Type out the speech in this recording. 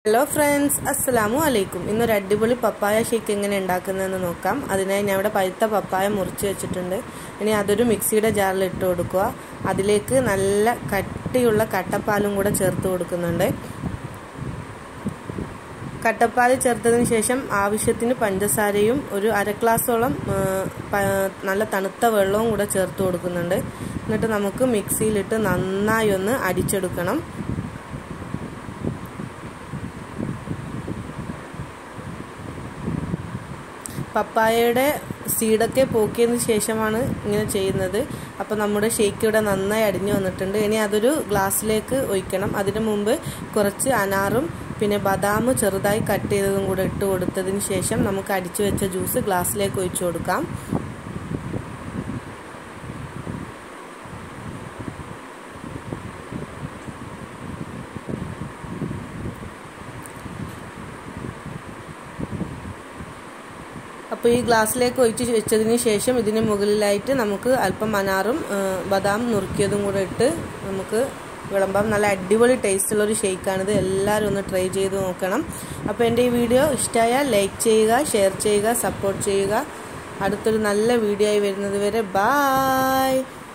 hello friends അസ്സലാമു അലൈക്കും ഇന്നൊരു അടിപൊളി പപ്പായ ഷേക്ക് എങ്ങനെ ഉണ്ടാക്കുന്നതെന്ന് നോക്കാം അതിനായി ഞാൻ ഇവിടെ പഴുത്ത പപ്പായ മുറിച്ച് വെച്ചിട്ടുണ്ട് ഇനി അതൊരു മിക്സിയുടെ ജാറിൽ ഇട്ട് കൊടുക്കുക അതിലേക്ക് നല്ല കട്ടിയുള്ള കട്ടപ്പാലും കൂടെ ചേർത്ത് കൊടുക്കുന്നുണ്ട് കട്ടപ്പാൽ ചേർത്തതിന് ശേഷം ആവശ്യത്തിന് പഞ്ചസാരയും ഒരു അര ഗ്ലാസോളം നല്ല തണുത്ത വെള്ളവും കൂടെ ചേർത്ത് കൊടുക്കുന്നുണ്ട് എന്നിട്ട് നമുക്ക് മിക്സിയിലിട്ട് നന്നായി ഒന്ന് അടിച്ചെടുക്കണം പപ്പായയുടെ സീഡൊക്കെ പോക്കിയതിന് ശേഷമാണ് ഇങ്ങനെ ചെയ്യുന്നത് അപ്പോൾ നമ്മുടെ ഷേക്ക് ഇവിടെ നന്നായി അടിഞ്ഞു വന്നിട്ടുണ്ട് ഇനി അതൊരു ഗ്ലാസ്സിലേക്ക് ഒഴിക്കണം അതിനു മുമ്പ് കുറച്ച് അനാറും പിന്നെ ബദാം ചെറുതായി കട്ട് ചെയ്തതും കൂടെ ഇട്ട് കൊടുത്തതിന് ശേഷം നമുക്ക് അടിച്ചു വെച്ച ജ്യൂസ് ഗ്ലാസ്സിലേക്ക് ഒഴിച്ചു കൊടുക്കാം അപ്പോൾ ഈ ഗ്ലാസ്സിലേക്ക് ഒഴിച്ച് വെച്ചതിന് ശേഷം ഇതിന് മുകളിലായിട്ട് നമുക്ക് അല്പം അനാറും ബദാം നുറുക്കിയതും കൂടെ ഇട്ട് നമുക്ക് വിളമ്പാം നല്ല അടിപൊളി ടേസ്റ്റുള്ള ഒരു ഷേക്കാണിത് എല്ലാവരും ഒന്ന് ട്രൈ ചെയ്ത് നോക്കണം അപ്പോൾ എൻ്റെ ഈ വീഡിയോ ഇഷ്ടമായാൽ ലൈക്ക് ചെയ്യുക ഷെയർ ചെയ്യുക സപ്പോർട്ട് ചെയ്യുക അടുത്തൊരു നല്ല വീഡിയോ ആയി വരുന്നത് വരെ ബായ്